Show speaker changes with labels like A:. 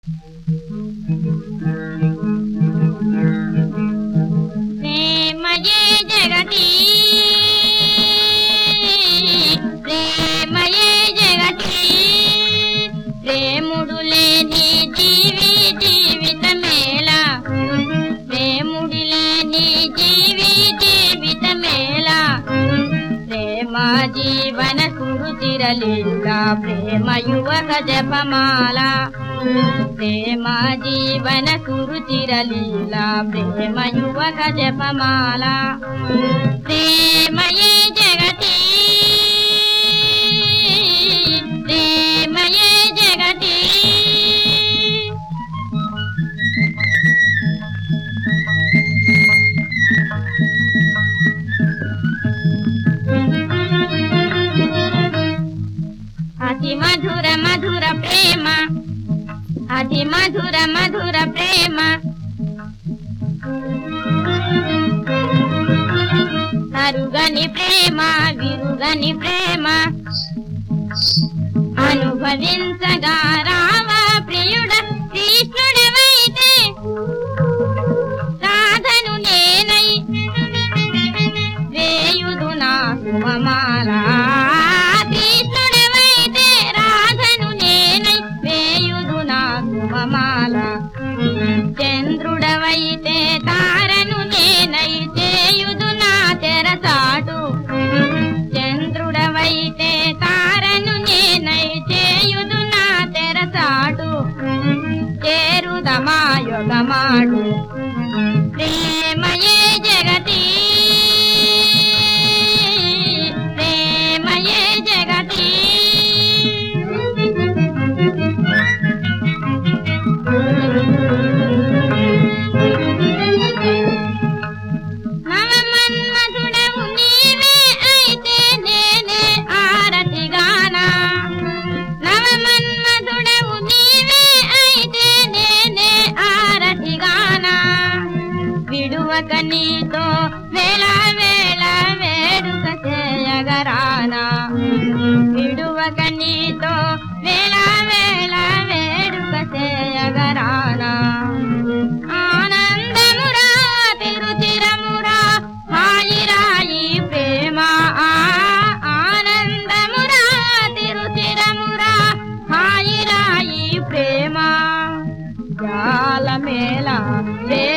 A: ప్రేమయే జగతి ప్రేమయే జగతి ప్రేముడు లేని జీవి జీవితమేలా ప్రేముడి లేని జీవి జీవితమేలా ప్రేమ జీవన సురుచిరలీల ప్రేమ యువక జపమాల ప్రేమ జీవన సురుచిరలీల ప్రేమ యువక జపమాల ప్రేమయే జగతి ప్రేమయే జగతి అతి మధుర మధుర ప్రేమ అతి మధుర మధుర ప్రేమ అరుగని ప్రేమ విరుగని ప్రేమ అనుభవించగా రామ ప్రియుడ కృష్ణుడవైతే సాధను నేనై వేయుదు నా సుమమాల కృష్ణుడవైతే రాధను నేనై వేయుదు నా సుమమాల చంద్రుడవైతే తారను నేనై చేయుదు నా తెరసాటు చంద్రుడవైతే తారను నేనై చేయుదు నా తెరసాటు చేరుదమా యుగమాడు ప్రేమయే జగతి ప్రేమయే జగతి నవమన్మధుడవు నీవే అయితే నేనే ఆరతిగానా నవమన్మధుడవు నీవే అయితే నేనే ఆరతిగానా విడువక నీతో వేళ వేళ వేడుక చేయగరానా విడువక నీతో వేళ వేళ వేడుక చేయగరానా ఆనందమురా తిరుచిరమురా హాయిరాయి ప్రేమ ఆ ఆనందమురా తిరుచిరమురా హాయిరాయి ప్రేమ జాలమేళ ప్రేమ